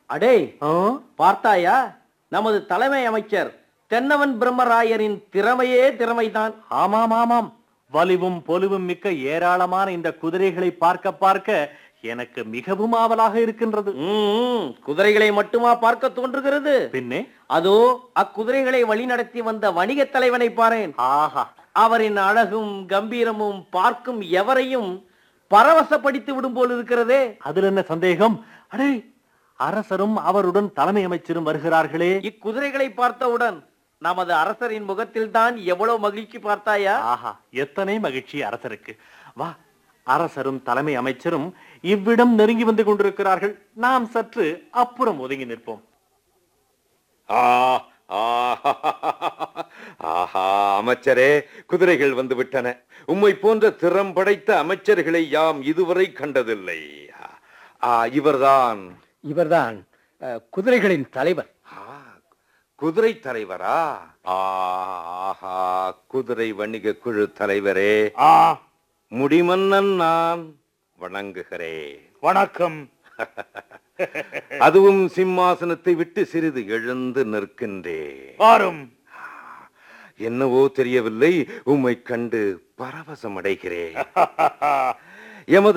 அடே ஆ? பார்த்தாயா நமது தலைமை அமைச்சர் தென்னவன் பிரம்மராயரின் திறமையே திறமைதான் ஆமாம் ஆமாம் வலிவும் பொலிவும் மிக்க ஏராளமான இந்த குதிரைகளை பார்க்க பார்க்க எனக்கு மிகவும் ஆவலாக இருக்கின்றது ம்ம், குதிரைகளை மட்டுமா பார்க்க தோன்றுகிறது பின்னே அதோ அக்குதிரைகளை வழிநடத்தி வந்த வணிகத் தலைவனை பாரேன் ஆஹா அவரின் அழகும் கம்பீரமும் பார்க்கும் எவரையும் பரவசப்படுத்தி விடும் போல் இருக்கிறதே அதுல என்ன சந்தேகம் அடே அரசரும் அவருடன் தலைமை அமைச்சரும் வருகிறார்களே இக்குதிரைகளை பார்த்தவுடன் நமது அரசரின் முகத்தில் தான் எவ்வளவு மகிழ்ச்சி பார்த்தாயா ஆஹா எத்தனை மகிழ்ச்சி அரசருக்கு வா அரசரும் தலைமை அமைச்சரும் இவ்விடம் நெருங்கி வந்து கொண்டிருக்கிறார்கள் நாம் சற்று அப்புறம் ஒதுங்கி நிற்போம் ஆ, ஆ, ஆஹா அமைச்சரே குதிரைகள் வந்து விட்டன உம்மை போன்ற திறம் படைத்த அமைச்சர்களை யாம் இதுவரை கண்டதில்லை ஆ, இவர்தான் இவர்தான் அஹ், குதிரைகளின் தலைவர் ஆ, குதிரை தலைவரா ஆ, ஆஹா குதிரை வணிக குழு தலைவரே ஆ முடிமன்னன் நான் வணங்குகிறேன் வணக்கம் அதுவும் சிம்மாசனத்தை விட்டு சிறிது எழுந்து நிற்கின்றேன் வாரும் என்னவோ தெரியவில்லை உம்மை கண்டு பரவசம் அடைகிறேன் எமது